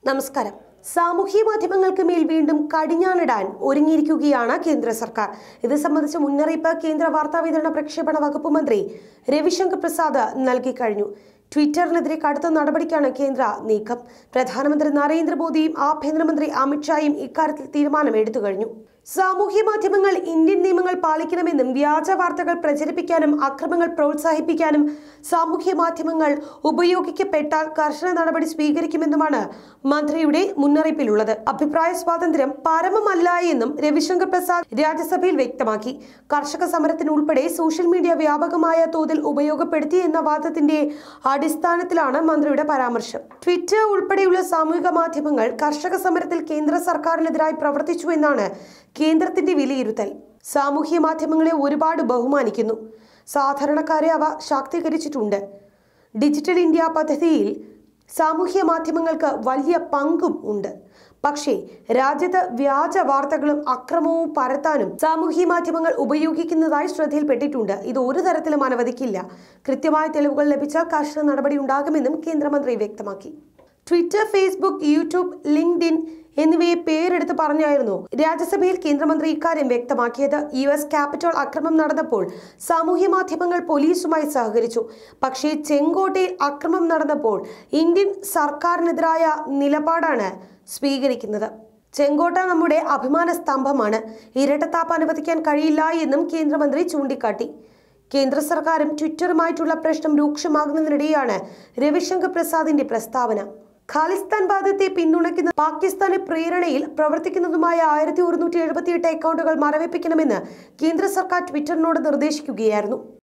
നമസ്കാരം സാമൂഹ്യ മാധ്യമങ്ങൾക്ക് മേൽ വീണ്ടും കടിഞ്ഞാണിടാൻ ഒരുങ്ങിയിരിക്കുകയാണ് കേന്ദ്ര സർക്കാർ ഇത് സംബന്ധിച്ച മുന്നറിയിപ്പ് കേന്ദ്ര വാർത്താ വിതരണ പ്രക്ഷേപണ വകുപ്പ് മന്ത്രി രവിശങ്കർ പ്രസാദ് നൽകി കഴിഞ്ഞു ട്വിറ്ററിനെതിരെ കടുത്ത നടപടിക്കാണ് കേന്ദ്ര നീക്കം പ്രധാനമന്ത്രി നരേന്ദ്രമോദിയും ആഭ്യന്തരമന്ത്രി അമിത്ഷായും ഇക്കാര്യത്തിൽ തീരുമാനം എടുത്തു കഴിഞ്ഞു സാമൂഹ്യ മാധ്യമങ്ങൾ ഇന്ത്യൻ നിയമങ്ങൾ പാലിക്കണമെന്നും വ്യാജ വാർത്തകൾ പ്രചരിപ്പിക്കാനും അക്രമങ്ങൾ പ്രോത്സാഹിപ്പിക്കാനും സാമൂഹ്യ മാധ്യമങ്ങൾ ഉപയോഗിക്കപ്പെട്ടാൽ കർശന നടപടി സ്വീകരിക്കുമെന്നുമാണ് മന്ത്രിയുടെ മുന്നറിയിപ്പിലുള്ളത് അഭിപ്രായ സ്വാതന്ത്ര്യം പരമമല്ല എന്നും രവിശങ്കർ പ്രസാദ് രാജ്യസഭയിൽ വ്യക്തമാക്കി കർഷക സമരത്തിന് ഉൾപ്പെടെ സോഷ്യൽ മീഡിയ വ്യാപകമായ തോതിൽ ഉപയോഗപ്പെടുത്തി എന്ന വാദത്തിന്റെ അടിസ്ഥാനത്തിലാണ് മന്ത്രിയുടെ പരാമർശം ട്വിറ്റർ ഉൾപ്പെടെയുള്ള സാമൂഹിക മാധ്യമങ്ങൾ കർഷക സമരത്തിൽ കേന്ദ്ര സർക്കാരിനെതിരായി പ്രവർത്തിച്ചു എന്നാണ് കേന്ദ്രത്തിന്റെ വിലയിരുത്തൽ സാമൂഹ്യ മാധ്യമങ്ങളെ ഒരുപാട് ബഹുമാനിക്കുന്നു സാധാരണക്കാരെ അവ ശാക്തീകരിച്ചിട്ടുണ്ട് ഡിജിറ്റൽ ഇന്ത്യ പദ്ധതിയിൽ സാമൂഹ്യ മാധ്യമങ്ങൾക്ക് വലിയ പങ്കും ഉണ്ട് പക്ഷേ രാജ്യത്ത് വ്യാജ വാർത്തകളും അക്രമവും പരത്താനും സാമൂഹ്യ മാധ്യമങ്ങൾ ഉപയോഗിക്കുന്നതായി ശ്രദ്ധയിൽപ്പെട്ടിട്ടുണ്ട് ഇത് ഒരു തരത്തിലും അനുവദിക്കില്ല കൃത്യമായ തെളിവുകൾ ലഭിച്ചാൽ കർശന നടപടി ഉണ്ടാകുമെന്നും കേന്ദ്രമന്ത്രി വ്യക്തമാക്കി ട്വിറ്റർ ഫേസ്ബുക്ക് യൂട്യൂബ് ലിങ്ക്ഡിൻ എന്നിവയെ പേരെടുത്ത് പറഞ്ഞായിരുന്നു രാജ്യസഭയിൽ കേന്ദ്രമന്ത്രി ഇക്കാര്യം വ്യക്തമാക്കിയത് യു എസ് ക്യാപിറ്റൽ അക്രമം നടന്നപ്പോൾ സാമൂഹ്യ മാധ്യമങ്ങൾ പോലീസുമായി സഹകരിച്ചു പക്ഷേ ചെങ്കോട്ടയിൽ അക്രമം നടന്നപ്പോൾ ഇന്ത്യൻ സർക്കാരിനെതിരായ നിലപാടാണ് സ്വീകരിക്കുന്നത് ചെങ്കോട്ട നമ്മുടെ അഭിമാന സ്തംഭമാണ് ഇരട്ടത്താപ്പ് അനുവദിക്കാൻ കഴിയില്ല എന്നും കേന്ദ്രമന്ത്രി ചൂണ്ടിക്കാട്ടി കേന്ദ്ര സർക്കാരും ട്വിറ്ററുമായിട്ടുള്ള പ്രശ്നം രൂക്ഷമാകുന്നതിനിടെയാണ് രവിശങ്കർ പ്രസാദിന്റെ പ്രസ്താവന ഖാലിസ്ഥാൻ വാദത്തെ പിന്തുണയ്ക്കുന്ന പാകിസ്ഥാന്റെ പ്രേരണയിൽ പ്രവർത്തിക്കുന്നതുമായ ആയിരത്തി ഒരുന്നൂറ്റി എഴുപത്തിയെട്ട് അക്കൗണ്ടുകൾ മറവേപ്പിക്കണമെന്ന് കേന്ദ്ര സർക്കാർ ട്വിറ്ററിനോട് നിർദ്ദേശിക്കുകയായിരുന്നു